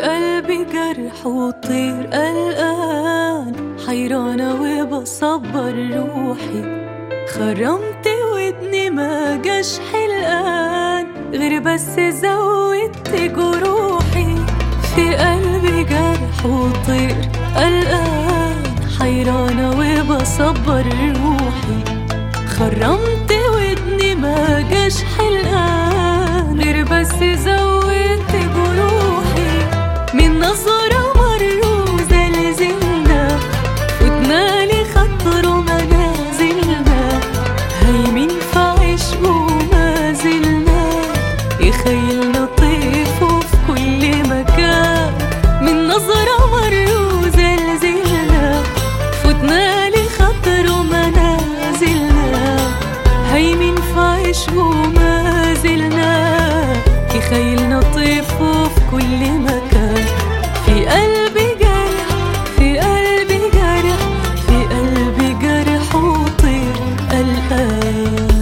قلبي جرح وطير قلقان حيرانة وبصبر روحي خرمت ودني ما جاش حلقان غير بس زودت جروحي في قلبي جرح وطير قلقان حيرانة وبصبر روحي خرمت ودني ما جاش حلقان غير بس زودت جروحي من نظرة مروا زلزلنا ودنالي خطر ومنازلنا هيمين في عشقه ما زلنا يخيلنا طيف وفي كل مكان من نظرة مروا زلزلنا فتنالي خطر ومنازلنا هيمين في عشقه ما زلنا يخيلنا طيف وفي كل مكان في قلبي جرح في قلبي جرح في قلبي جرح وطير قلقان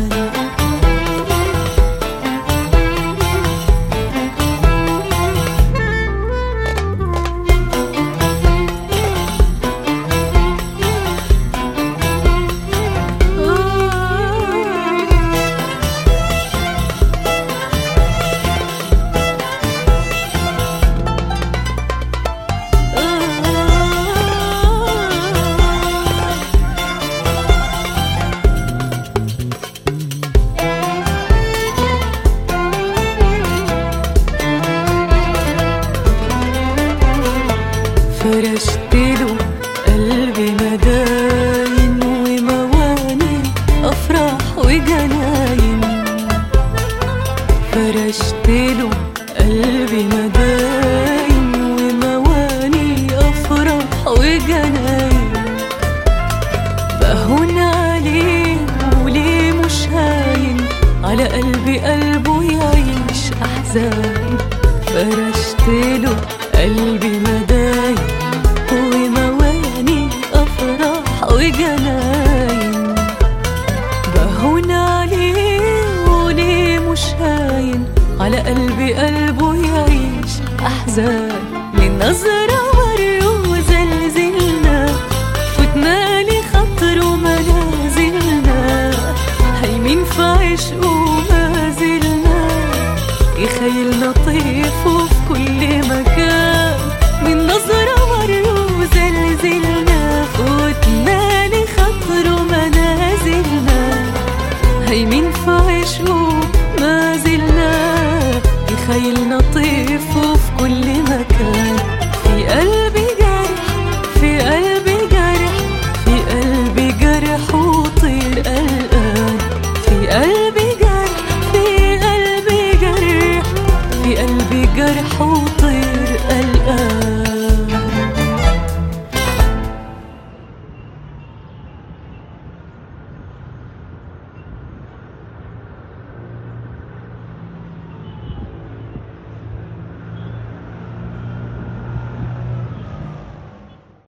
فرشت له قلبي مداين ومواني أفراح وجناين فرشت له قلبي مداين ومواني أفراح وجناين بهون عليه وليه مش هاين على قلبي قلبه يعيش أحزان فرشت له قلبي مداين ومواني أفراح وجناين بهون عليه وليه مش هاين على قلبي قلبه يعيش أحزان من نظر